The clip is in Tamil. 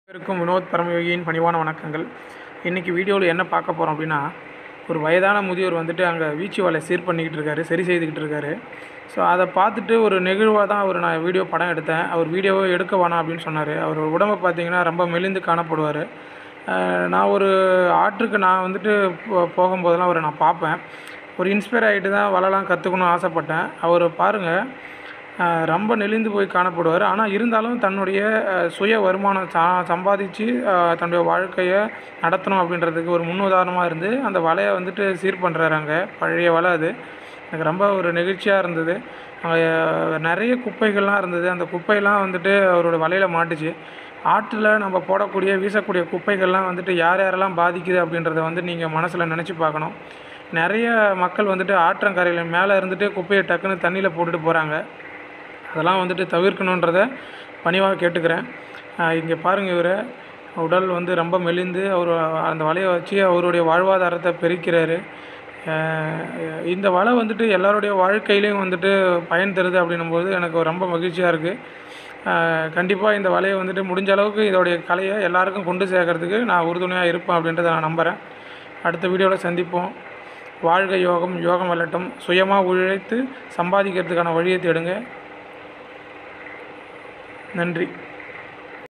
அனைவருக்கும் வினோத் பரமயோகியின் பணிவான வணக்கங்கள் இன்றைக்கி வீடியோவில் என்ன பார்க்க போகிறோம் அப்படின்னா ஒரு வயதான முதியோர் வந்துட்டு அங்கே வீச்சு வலை சீர் பண்ணிக்கிட்டு இருக்காரு சரி செய்துக்கிட்டு இருக்காரு ஸோ அதை பார்த்துட்டு ஒரு நெகிழ்வாக தான் அவர் நான் வீடியோ படம் எடுத்தேன் அவர் வீடியோவை எடுக்க வேணாம் அப்படின்னு சொன்னார் அவர் உடம்பை பார்த்தீங்கன்னா ரொம்ப மெலிந்து காணப்படுவார் அஹ் நான் ஒரு ஆற்றுக்கு நான் வந்துட்டு போ- போகும்போதெல்லாம் அவரை நான் பார்ப்பேன் ஒரு இன்ஸ்பயர் ஆகிட்டு தான் வலைலாம் கற்றுக்கணும்னு ஆசைப்பட்டேன் அவர் பாருங்கள் அஹ் ரொம்ப நெளிந்து போய் காணப்படுவார் ஆனால் இருந்தாலும் தன்னுடைய அஹ், சுய வருமானம் சா சம்பாதிச்சு அஹ், தன்னுடைய வாழ்க்கையை நடத்தணும் அப்படின்றதுக்கு ஒரு முன்னுதாரணமாக இருந்து அந்த வலையை வந்துட்டு சீர் பண்ணுறாரு அங்கே பழைய வலை அது எனக்கு ரொம்ப ஒரு நெகிழ்ச்சியாக இருந்தது அங்கே நிறைய குப்பைகள்லாம் இருந்தது அந்த குப்பையெல்லாம் வந்துட்டு அவரோட வலையில் மாட்டுச்சு ஆற்றில் நம்ம போடக்கூடிய வீசக்கூடிய குப்பைகள்லாம் வந்துட்டு யார் யாரெல்லாம் பாதிக்குது அப்படின்றத வந்து நீங்கள் மனசில் நினச்சி பார்க்கணும் நிறைய மக்கள் வந்துட்டு ஆற்றங்கரையில் மேலே இருந்துட்டு குப்பையை டக்குன்னு தண்ணியில் போட்டுட்டு போகிறாங்க அதெல்லாம் வந்துட்டு தவிர்க்கணுன்றத பணிவாக கேட்டுக்கிறேன் இங்கே பாருங்கள் இவர் உடல் வந்து ரொம்ப மெலிந்து அவர் அந்த வலையை வச்சு அவருடைய வாழ்வாதாரத்தை பெருக்கிறாரு அஹ் இந்த வலை வந்துட்டு எல்லாருடைய வாழ்க்கையிலையும் வந்துட்டு பயன் தருது அப்படின்னும்போது எனக்கு ரொம்ப மகிழ்ச்சியாக இருக்குது கண்டிப்பாக இந்த வலையை வந்துட்டு முடிஞ்ச அளவுக்கு இதோடைய கலையை எல்லாருக்கும் கொண்டு சேர்க்கறதுக்கு நான் உறுதுணையாக இருப்பேன் அப்படின்றத நான் நம்புகிறேன் அடுத்த வீடியோவில் சந்திப்போம் வாழ்க யோகம் யோகம் வெல்லட்டும் சுயமாக உழைத்து சம்பாதிக்கிறதுக்கான வழியை தேடுங்க நன்றி